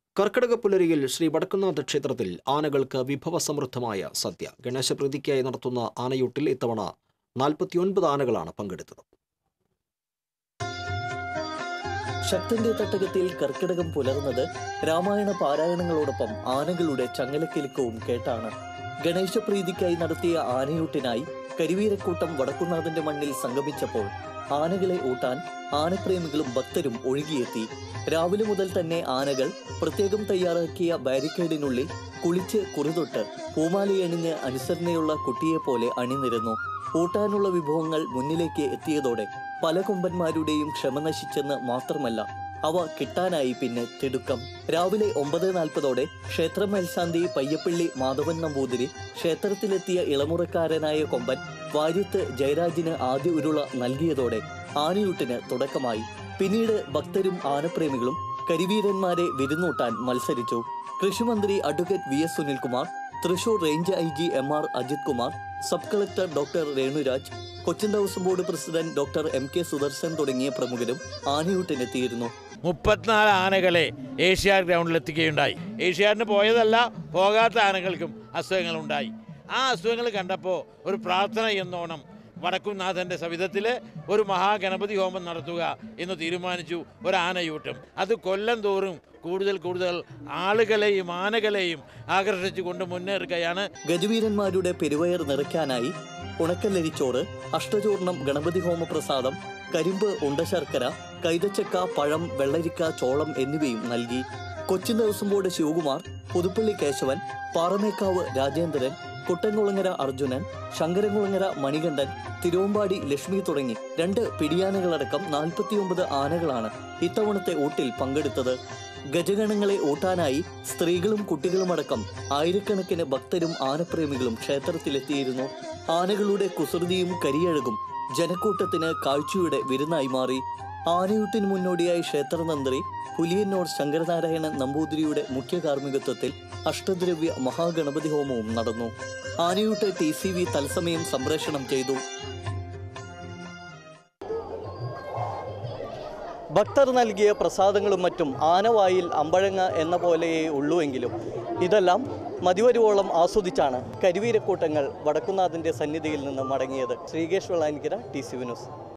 കർക്കിടക പുലരിയിൽ ശ്രീ വടക്കുന്നാഥ ക്ഷേത്രത്തിൽ ആനകൾക്ക് വിഭവസമൃദ്ധമായ സദ്യ ഗണേശപ്രീതിക്കായി നടത്തുന്ന ആനയൂട്ടിൽ ഇത്തവണ നാൽപ്പത്തിയൊൻപത് ആനകളാണ് പങ്കെടുത്തത് ശക്തന്റെ തട്ടകത്തിൽ കർക്കിടകം പുലർന്നത് രാമായണ പാരായണങ്ങളോടൊപ്പം ആനകളുടെ ചങ്ങലക്കിലുക്കവും കേട്ടാണ് ഗണേശപ്രീതിക്കായി നടത്തിയ ആനയൂട്ടിനായി കരിവീരക്കൂട്ടം വടക്കുന്നാഥന്റെ മണ്ണിൽ സംഗമിച്ചപ്പോൾ ആനകളെ ഊട്ടാൻ ആനപ്രേമികളും ഭക്തരും ഒഴുകിയെത്തി രാവിലെ മുതൽ തന്നെ ആനകൾ പ്രത്യേകം തയ്യാറാക്കിയ ബാരിക്കേഡിനുള്ളിൽ കുളിച്ച് കുറിതൊട്ട് പൂമാലയണിഞ്ഞ് അനുസരണയുള്ള കുട്ടിയെപ്പോലെ അണിനിരന്നു ഊട്ടാനുള്ള വിഭവങ്ങൾ മുന്നിലേക്ക് എത്തിയതോടെ പല കൊമ്പന്മാരുടെയും ക്ഷമ നശിച്ചെന്ന് മാത്രമല്ല അവ കിട്ടാനായി പിന്നെ തിടുക്കം രാവിലെ ഒമ്പത് നാൽപ്പതോടെ ക്ഷേത്ര മേൽശാന്തി പയ്യപ്പള്ളി മാധവൻ നമ്പൂതിരി ക്ഷേത്രത്തിലെത്തിയ ഇളമുറക്കാരനായ കൊമ്പൻ വാര്യത്ത് ജയരാജിന് ആദ്യ ഉരുള നൽകിയതോടെ ആനയൂട്ടിന് തുടക്കമായി പിന്നീട് ഭക്തരും ആനപ്രേമികളും കരിവീരന്മാരെ വിരുന്നൂട്ടാൻ മത്സരിച്ചു കൃഷിമന്ത്രി advocate V S Sunilkumar Thrissur range I G M R Ajith Kumar sub collector doctor Renuraj Cochin Devaswom board president doctor M K Sudarshan തുടങ്ങിയ പ്രമുഖരും ആനയൂട്ടിനെത്തിയിരുന്നു മുപ്പത്തിനാല് ആനകളെ ഏഷ്യാഡ് ഗ്രൗണ്ടിൽ എത്തിക്കുകയുണ്ടായി ഏഷ്യാഡിന് പോയതല്ല പോകാത്ത ആനകൾക്കും അസുഖങ്ങളുണ്ടായി ആ അസുഖങ്ങൾ കണ്ടപ്പോൾ ഒരു പ്രാർത്ഥന എന്നോണം വടക്കുംനാഥൻ്റെ സവിധത്തിൽ ഒരു മഹാഗണപതി ഹോമം നടത്തുക എന്ന് തീരുമാനിച്ചു ഒരു ആനയൂട്ടും അത് കൊല്ലം തോറും കൂടുതൽ കൂടുതൽ ആളുകളെയും ആനകളെയും ആകർഷിച്ചു കൊണ്ട് മുന്നേറുകയാണ് ഗജവീരന്മാരുടെ പെരുവയർ നിറയ്ക്കാനായി ഉണക്കല്ലരിച്ചോറ് അഷ്ടചൂർണം ഗണപതി ഹോമ പ്രസാദം കരിമ്പ് ഉണ്ടശർക്കര കൈതച്ചക്ക പഴം വെള്ളരിക്ക ചോളം എന്നിവയും നൽകി കൊച്ചിൻ ദേവസ്വം ബോർഡ് ശിവകുമാർ പുതുപ്പള്ളി കേശവൻ പാറമേക്കാവ് രാജേന്ദ്രൻ കുട്ടൻകുളങ്ങര അർജുനൻ ശങ്കരൻകുളങ്ങര മണികണ്ഠൻ തിരുവമ്പാടി ലക്ഷ്മി തുടങ്ങി രണ്ട് പിടിയാനകളടക്കം നാൽപ്പത്തിയൊമ്പത് ആനകളാണ് ഇത്തവണത്തെ ഊട്ടിൽ പങ്കെടുത്തത് ഗജഗണങ്ങളെ ഊട്ടാനായി സ്ത്രീകളും കുട്ടികളുമടക്കം ആയിരക്കണക്കിന് ഭക്തരും ആനപ്രേമികളും ക്ഷേത്രത്തിലെത്തിയിരുന്നു ആനകളുടെ കുസൃതിയും കരിയഴകും ജനക്കൂട്ടത്തിന് കാഴ്ചയുടെ വിരുന്നായി മാറി ആനയൂട്ടിന് മുന്നോടിയായി ക്ഷേത്രതന്ത്രി പുലിയന്നൂർ ശങ്കരനാരായണൻ നമ്പൂതിരിയുടെ മുഖ്യ കാർമ്മികത്വത്തിൽ അഷ്ടദ്രവ്യ മഹാഗണപതി ഹോമവും നടന്നു ആനയൂട്ട് ടി സി വി തത്സമയം സംപ്രേഷണം ചെയ്തു ഭക്തർ നൽകിയ പ്രസാദങ്ങളും മറ്റും ആനവായിൽ അമ്പഴങ്ങ എന്ന പോലെയേ ഉള്ളുവെങ്കിലും ഇതെല്ലാം മതിവരുവോളം ആസ്വദിച്ചാണ് കരിവീരക്കൂട്ടങ്ങൾ വടക്കുന്നാഥിൻ്റെ സന്നിധിയിൽ നിന്ന് മടങ്ങിയത് ശ്രീകേഷ് വെള്ളാനിക്കര ടി സി വിനോസ്